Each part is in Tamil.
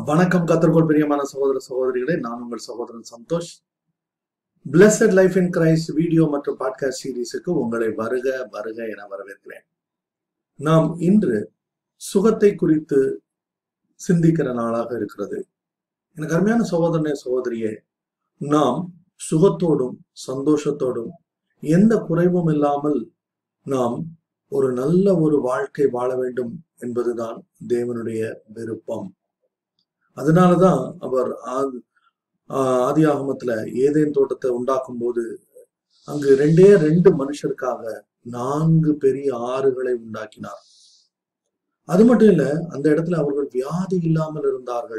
வணக்கம் கத்தர்கோள் பிரியமான சகோதர சகோதரிகளே நான் உங்கள் சகோதரன் Santosh blessed life in Christ video மற்றும் பாட்காஸ்ட் சீரீஸுக்கு உங்களை வருக வருக என வரவேற்கிறேன் நாம் இன்று சுகத்தை குறித்து சிந்திக்கிற நாளாக இருக்கிறது எனக்கு அருமையான சகோதரனே சகோதரியே நாம் சுகத்தோடும் சந்தோஷத்தோடும் எந்த குறைவும் இல்லாமல் நாம் ஒரு நல்ல ஒரு வாழ்க்கை வாழ வேண்டும் என்பதுதான் தேவனுடைய விருப்பம் அதனாலதான் அவர் ஆ- ஆ- ஆதி ஆகமத்துல ஏதேன் தோட்டத்தை உண்டாக்கும் போது அங்கு ரெண்டே ரெண்டு மனுஷருக்காக நான்கு பெரிய ஆறுகளை உண்டாக்கினார் அது மட்டும் இல்ல அந்த இடத்துல அவர்கள் வியாதி இல்லாமல் இருந்தார்கள்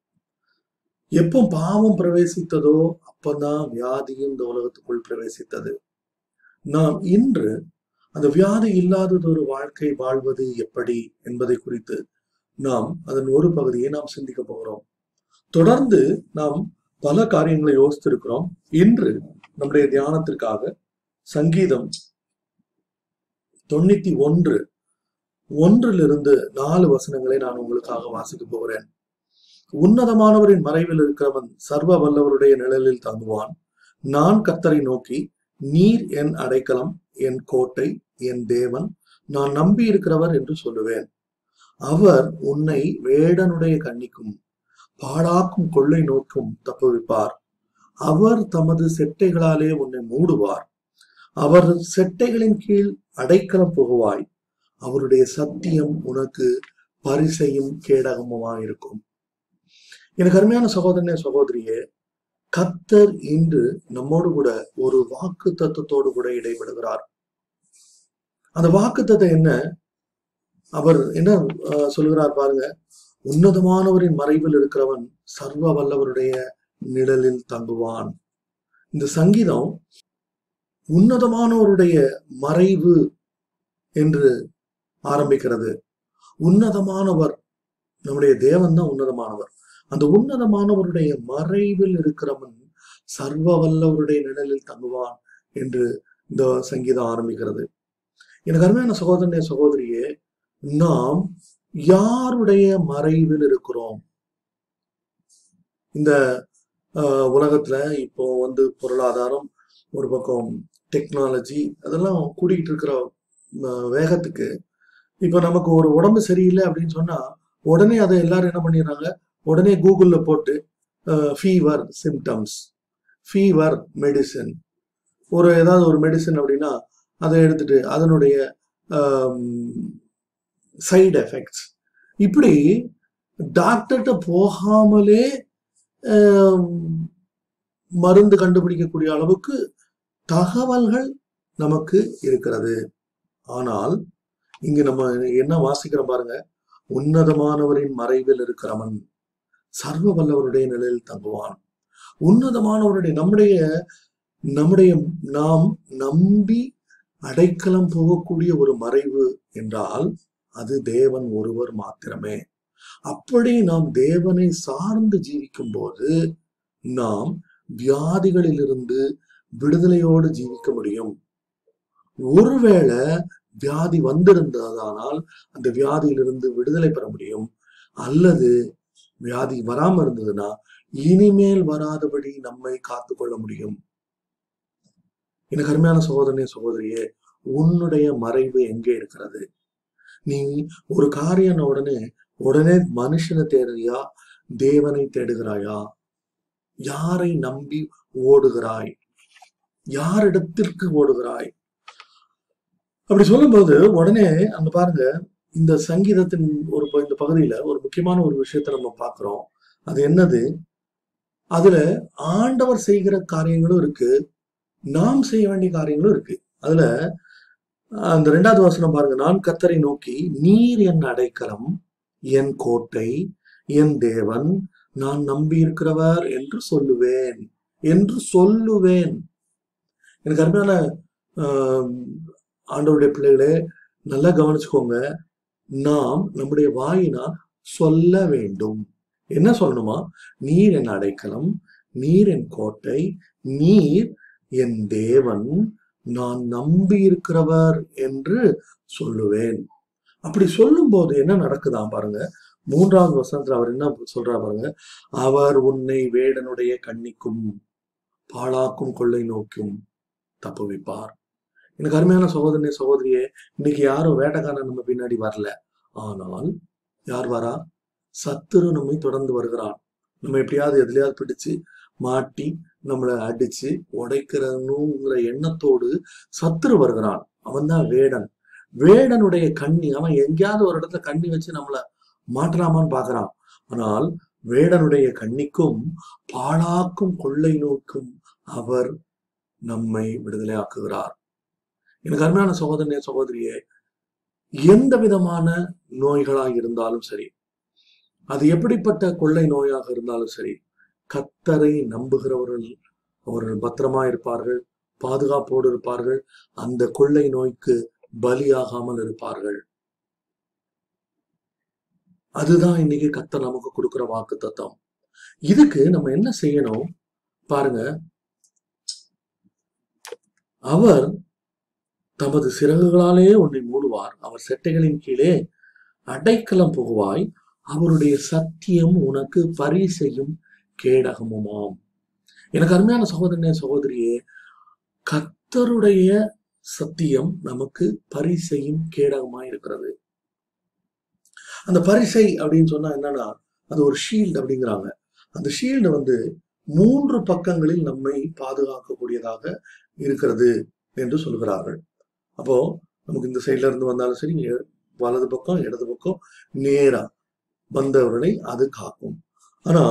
எப்போ பாவம் பிரவேசித்ததோ அப்பதான் வியாதியும் இந்த உலகத்துக்குள் பிரவேசித்தது நாம் இன்று அந்த வியாதி இல்லாதது ஒரு வாழ்க்கை வாழ்வது எப்படி என்பதை குறித்து நாம் அதன் ஒரு பகுதியை நாம் சிந்திக்க போகிறோம் தொடர்ந்து நாம் பல காரியங்களை யோசித்திருக்கிறோம் இன்று நம்முடைய தியானத்திற்காக சங்கீதம் தொண்ணூத்தி ஒன்று ஒன்றிலிருந்து நாலு வசனங்களை நான் உங்களுக்காக வாசிக்க போகிறேன் உன்னதமானவரின் மறைவில் இருக்கிறவன் சர்வ வல்லவருடைய நிழலில் தங்குவான் நான் கர்த்தரை நோக்கி நீர் என் அடைக்கலம் என் கோட்டை என் தேவன் நான் நம்பி இருக்கிறவர் என்று சொல்லுவேன் அவர் உன்னை வேடனுடைய கண்ணிக்கும் பாழாக்கும் கொள்ளை நோக்கும் தப்புவிப்பார் அவர் தமது செட்டைகளாலே உன்னை மூடுவார் அவர் செட்டைகளின் கீழ் அடைக்கலம் புகுவாய் அவருடைய சத்தியம் உனக்கு பரிசையும் கேடகமுமாயிருக்கும் எனக்கு அருமையான சகோதரனே சகோதரியே கத்தர் இன்று நம்மோடு கூட ஒரு வாக்கு தத்துவத்தோடு கூட இடைபடுகிறார் அந்த வாக்கு என்ன அவர் என்ன அஹ், சொல்லுகிறார் பாருங்க உன்னதமானவரின் மறைவில் இருக்கிறவன் சர்வ வல்லவருடைய நிழலில் தங்குவான் இந்த சங்கீதம் உன்னதமானவருடைய மறைவு என்று ஆரம்பிக்கிறது உன்னதமானவர் நம்முடைய தேவன் தான் உன்னதமானவர் அந்த உன்னதமானவருடைய மறைவில் இருக்கிறவன் சர்வ வல்லவருடைய நிழலில் தங்குவான் என்று இந்த சங்கீதம் ஆரம்பிக்கிறது எனக்கு அருமையான சகோதரனே சகோதரியே நாம் யாருடைய மறைவில் இருக்கிறோம் இந்த ஆஹ், உலகத்துல இப்போ வந்து பொருளாதாரம் ஒரு பக்கம் டெக்னாலஜி அதெல்லாம் கூடிக்கிட்டு இருக்கிற ஆஹ், வேகத்துக்கு இப்போ நமக்கு ஒரு உடம்பு சரியில்லை அப்படின்னு சொன்னா உடனே அதை எல்லாரும் என்ன பண்ணிடுறாங்க உடனே கூகுள்ல போட்டு ஃபீவர் சிம்டம்ஸ் ஃபீவர் மெடிசன் ஒரு ஏதாவது ஒரு மெடிசன் அப்படின்னா அதை எடுத்துட்டு அதனுடைய சைடு எஃபெக்ட்ஸ் இப்படி டாக்டர்கிட்ட போகாமலே ஆம், மருந்து கண்டுபிடிக்கக்கூடிய அளவுக்கு தகவல்கள் நமக்கு இருக்கிறது ஆனால் இங்கு நம்ம என்ன வாசிக்கிறோம் பாருங்க உன்னதமானவரின் மறைவில் இருக்கிறவன் சர்வ வல்லவருடைய நிலையில் தங்குவான் உன்னதமானவருடைய நம்முடைய நம்முடைய நாம் நம்பி அடைக்கலம் போகக்கூடிய ஒரு மறைவு என்றால் அது தேவன் ஒருவர் மாத்திரமே அப்படி நாம் தேவனை சார்ந்து ஜீவிக்கும் போது நாம் வியாதிகளிலிருந்து விடுதலையோடு ஜீவிக்க முடியும் ஒருவேளை வியாதி வந்திருந்ததானால் அந்த வியாதியிலிருந்து விடுதலை பெற முடியும் அல்லது வியாதி வராம இருந்ததுன்னா இனிமேல் வராதபடி நம்மை காத்துக்கொள்ள முடியும் எனக்கு அருமையான சகோதரனே சகோதரியே உன்னுடைய மறைவு எங்கே இருக்கிறது நீ ஒரு காரியம் உடனே உடனே மனுஷனை தேடுறியா தேவனை தேடுகிறாயா யாரை நம்பி ஓடுகிறாய் யாரிடத்திற்கு ஓடுகிறாய் அப்படி சொல்லும்போது உடனே அங்க பாருங்க இந்த சங்கீதத்தின் ஒரு ப- இந்த பகுதியில ஒரு முக்கியமான ஒரு விஷயத்தை நம்ம பார்க்கிறோம் அது என்னது அதுல ஆண்டவர் செய்கிற காரியங்களும் இருக்கு நாம் செய்ய வேண்டிய காரியங்களும் இருக்கு அதுல அந்த ரெண்டாவது வசனம் பாருங்க நான் கத்தரை நோக்கி நீர் என் அடைக்கலம் என் கோட்டை என் தேவன் நான் நம்பி இருக்கிறவர் என்று சொல்லுவேன் என்று சொல்லுவேன் எனக்கு அருமையான ஆஹ், ஆண்டவருடைய பிள்ளைகளே நல்லா கவனிச்சுக்கோங்க நாம் நம்முடைய வாயினால் சொல்ல வேண்டும் என்ன சொல்லணுமா நீர் என் அடைக்கலம் நீர் என் கோட்டை நீர் என் தேவன் நான் நம்பி இருக்கிறவர் என்று சொல்லுவேன் அப்படி சொல்லும்போது என்ன நடக்குதா பாருங்க மூன்றாவது வசனத்துல அவர் என்ன சொல்றா பாருங்க அவர் உன்னை வேடனுடைய கண்ணிக்கும் பாழாக்கும் கொள்ளை நோக்கும் தப்புவிப்பார் எனக்கு அருமையான சகோதரனே சகோதரியே இன்னைக்கு யாரும் வேட்டைக்காரன் நம்ம பின்னாடி வரல ஆனால் யார் வரா சத்துரு நம்மை தொடர்ந்து வருகிறான் நம்ம எப்படியாவது எதுலயாவது பிடிச்சு மாட்டி நம்மளை அடிச்சு உடைக்கிறனுங்கிற எண்ணத்தோடு சத்துரு வருகிறான் அவன் தான் வேடன் வேடனுடைய கண்ணி அவன் எங்கேயாவது ஒரு இடத்துல கண்ணி வச்சு நம்மள மாற்றலாமான்னு பாக்குறான் ஆனால் வேடனுடைய கண்ணிக்கும் பாழாக்கும் கொள்ளை நோக்கும் அவர் நம்மை விடுதலை ஆக்குகிறார் எனக்கு அருமையான சகோதரனே சகோதரியே எந்த விதமான நோய்களாக இருந்தாலும் சரி அது எப்படிப்பட்ட கொள்ளை நோயாக இருந்தாலும் சரி கத்தரை நம்புகிறவர்கள் அவர்கள் பத்திரமா இருப்பார்கள் பாதுகாப்போடு இருப்பார்கள் அந்த கொள்ளை நோய்க்கு பலியாகாமல் இருப்பார்கள் அதுதான் இன்னைக்கு கத்தர் நமக்கு கொடுக்கிற வாக்கு தத்துவம் இதுக்கு நம்ம என்ன செய்யணும் பாருங்க அவர் தமது சிறகுகளாலே உன்னை மூடுவார் அவர் செட்டைகளின் கீழே அடைக்கலம் புகுவாய் அவருடைய சத்தியம் உனக்கு பரிசையும் கேடகமுமாம் எனக்கு அருமையான சகோதரனே சகோதரியே கத்தருடைய சத்தியம் நமக்கு பரிசையும் கேடகமாய் இருக்கிறது அந்த பரிசை அப்படின்னு சொன்னா என்னன்னா அது ஒரு ஷீல்டு அப்படிங்கிறாங்க அந்த ஷீல்டு வந்து மூன்று பக்கங்களில் நம்மை பாதுகாக்கக்கூடியதாக இருக்கிறது என்று சொல்கிறார்கள் அப்போ நமக்கு இந்த சைட்ல இருந்து வந்தாலும் சரி எ- வலது பக்கம் இடது பக்கம் நேரா வந்தவர்களை அது காக்கும் ஆனா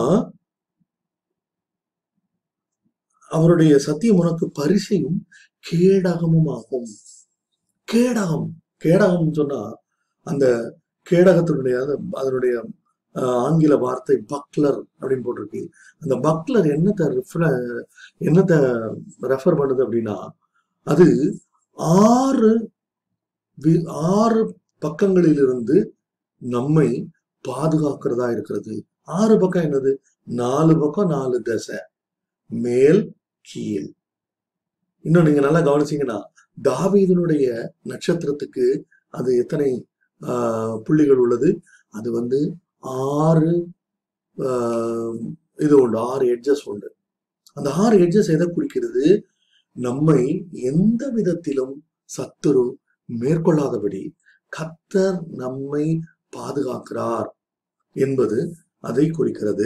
அவருடைய சத்தியம் உனக்கு பரிசையும் கேடகமும் ஆகும் கேடகம் கேடகம் சொன்னா அந்த கேடகத்தினுடைய அது- அதனுடைய ஆஹ், ஆங்கில வார்த்தை பக்லர் அப்படின்னு போட்டிருக்கு அந்த பக்லர் என்னத்தை ரெஃபர என்னத்தை ரெஃபர் பண்ணுது அப்படின்னா அது ஆறு வி- ஆறு பக்கங்களிலிருந்து நம்மை பாதுகாக்கிறதா இருக்கிறது ஆறு பக்கம் என்னது நாலு பக்கம் நாலு தசை மேல் கீழ் இன்னும் நீங்க நல்லா கவனிச்சீங்கன்னா தாவீதனுடைய நட்சத்திரத்துக்கு அது எத்தனை ஆஹ், புள்ளிகள் உள்ளது அது வந்து ஆறு ஆஹ், இது உண்டு ஆறு எட்ஜஸ் உண்டு அந்த ஆறு எட்ஜஸ் எதை குறிக்கிறது நம்மை எந்த விதத்திலும் சத்துரு மேற்கொள்ளாதபடி கத்தர் நம்மை பாதுகாக்கிறார் என்பது அதை குறிக்கிறது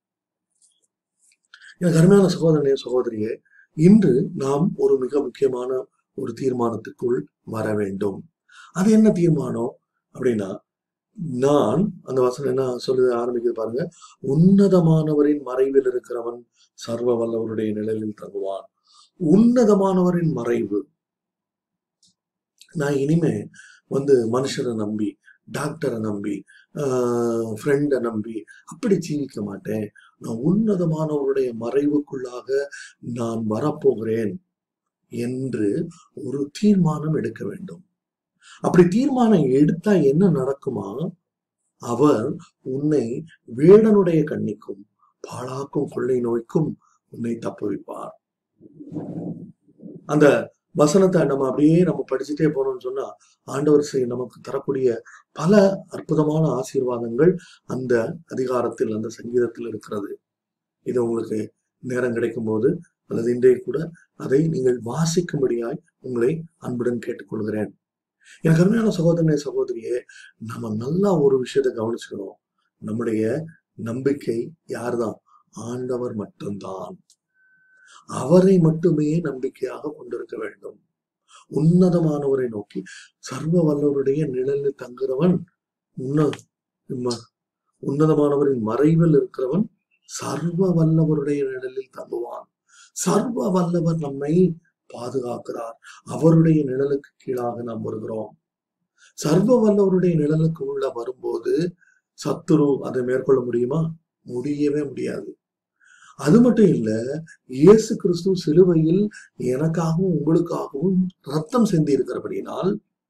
எனக்கு அருமையான சகோதரனே சகோதரியே இன்று நாம் ஒரு மிக முக்கியமான ஒரு தீர்மானத்துக்குள் வர வேண்டும் அது என்ன தீர்மானம் அப்படின்னா நான் அந்த வசனம் என்ன சொல்லுது ஆரம்பிக்குது பாருங்க உன்னதமானவரின் மறைவில் இருக்கிறவன் சர்வ வல்லவருடைய நிழலில் தங்குவான் உன்னதமானவரின் மறைவு நான் இனிமே வந்து மனுஷரை நம்பி டாக்டரை நம்பி ஃப்ரெண்டை நம்பி அப்படி ஜீவிக்க மாட்டேன் நான் உன்னதமானவருடைய மறைவுக்குள்ளாக நான் வரப்போகிறேன் என்று ஒரு தீர்மானம் எடுக்க வேண்டும் அப்படி தீர்மானம் எடுத்தா என்ன நடக்குமா அவர் உன்னை வேடனுடைய கண்ணிக்கும் பாழாக்கும் கொள்ளை நோய்க்கும் உன்னை தப்புவிப்பார் அந்த வசனத்தை நம்ம அப்படியே நம்ம படிச்சுட்டே போனோம்னு சொன்னா ஆண்டவர் செய் நமக்கு தரக்கூடிய பல அற்புதமான ஆசீர்வாதங்கள் அந்த அதிகாரத்தில் அந்த சங்கீதத்தில் இருக்கிறது இது உங்களுக்கு நேரம் கிடைக்கும் போது அல்லது இன்றைய கூட அதை நீங்கள் வாசிக்கும்படியாய் உங்களை அன்புடன் கேட்டுக்கொள்கிறேன் எனக்கு அருமையான சகோதரனே சகோதரியே நம்ம நல்லா ஒரு விஷயத்தை கவனிச்சுக்கணும் நம்முடைய நம்பிக்கை யார்தான் ஆண்டவர் மட்டும்தான் அவரை மட்டுமே நம்பிக்கையாக கொண்டிருக்க வேண்டும் உன்னதமானவரை நோக்கி சர்வ வல்லவருடைய நிழலில் தங்குறவன் உன்ன ம- உன்னதமானவரின் மறைவில் இருக்கிறவன் சர்வ வல்லவருடைய நிழலில் தங்குவான் சர்வ வல்லவர் நம்மை பாதுகாக்கிறார் அவருடைய நிழலுக்கு கீழாக நாம் வருகிறோம் சர்வ வல்லவருடைய நிழலுக்கு உள்ள வரும்போது சத்துரு அதை மேற்கொள்ள முடியுமா முடியவே முடியாது அது மட்டும் இல்ல இயேசு கிறிஸ்து சிலுவையில் எனக்காகவும் உங்களுக்காகவும் ரத்தம் சிந்தி இருக்கிறபடினால்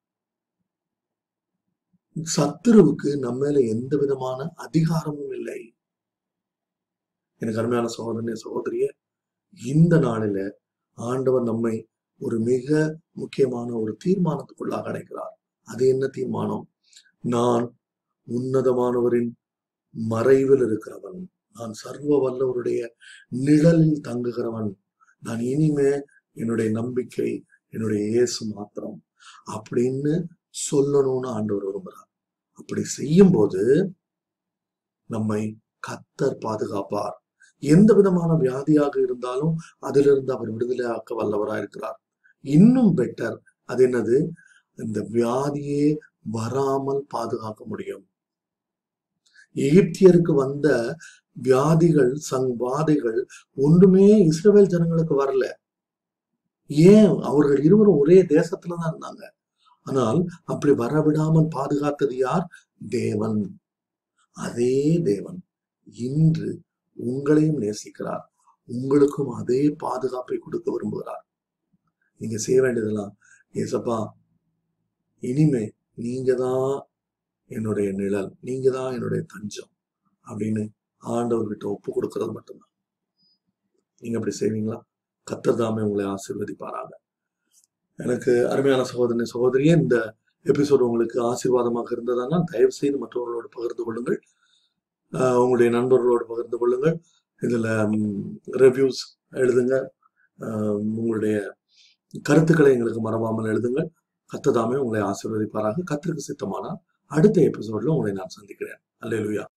சத்துருவுக்கு நம்ம மேல எந்த விதமான அதிகாரமும் இல்லை எனக்கு அருமையான சகோதரனே சகோதரிய இந்த நாளில ஆண்டவர் நம்மை ஒரு மிக முக்கியமான ஒரு தீர்மானத்துக்குள்ளாக அடைக்கிறார் அது என்ன தீர்மானம் நான் உன்னதமானவரின் மறைவில் இருக்கிறவன் நான் சர்வ வல்லவருடைய நிழலில் தங்குகிறவன் நான் இனிமே என்னுடைய நம்பிக்கை என்னுடைய இயேசு மாத்திரம் அப்படின்னு சொல்லணும்னு ஆண்டவர் விரும்புகிறார் அப்படி செய்யும் போது நம்மை கத்தர் பாதுகாப்பார் எந்த விதமான வியாதியாக இருந்தாலும் அதிலிருந்து அவர் விடுதலை ஆக்க வல்லவராக இருக்கிறார் இன்னும் பெட்டர் அது என்னது இந்த வியாதியே வராமல் பாதுகாக்க முடியும் எகிப்தியருக்கு வந்த வியாதிகள் சங்வாதிகள் ஒன்றுமே இஸ்ரவேல் ஜனங்களுக்கு வரல ஏன் அவர்கள் இருவரும் ஒரே தேசத்துல தான் இருந்தாங்க ஆனால் அப்படி வரவிடாமல் பாதுகாத்தது யார் தேவன் அதே தேவன் இன்று உங்களையும் நேசிக்கிறார் உங்களுக்கும் அதே பாதுகாப்பை கொடுக்க விரும்புகிறார் நீங்க செய்ய வேண்டியதெல்லாம் ஏசப்பா இனிமே நீங்க தான் என்னுடைய நிழல் நீங்க தான் என்னுடைய தஞ்சம் அப்படின்னு ஆண்டவர்கிட்ட ஒப்பு கொடுக்கறது மட்டும்தான் நீங்க அப்படி செய்வீங்களா கத்தர் தாமே உங்களை ஆசீர்வதிப்பாராங்க எனக்கு அருமையான சகோதரனை சகோதரியே இந்த எபிசோடு உங்களுக்கு ஆசீர்வாதமாக இருந்ததானால் தயவு செய்து மற்றவர்களோடு பகிர்ந்து கொள்ளுங்கள் ஆஹ் உங்களுடைய நண்பர்களோடு பகிர்ந்து கொள்ளுங்கள் இதுல ரிவ்யூஸ் எழுதுங்க ஆஹ் உங்களுடைய கருத்துக்களை எங்களுக்கு மறவாமல் எழுதுங்கள் கத்ததாமே உங்களை ஆசீர்வதிப்பாராக கத்திற்கு சித்தமானால் அடுத்த எபிசோட்ல உங்களை நான் சந்திக்கிறேன் அல்லேலூயா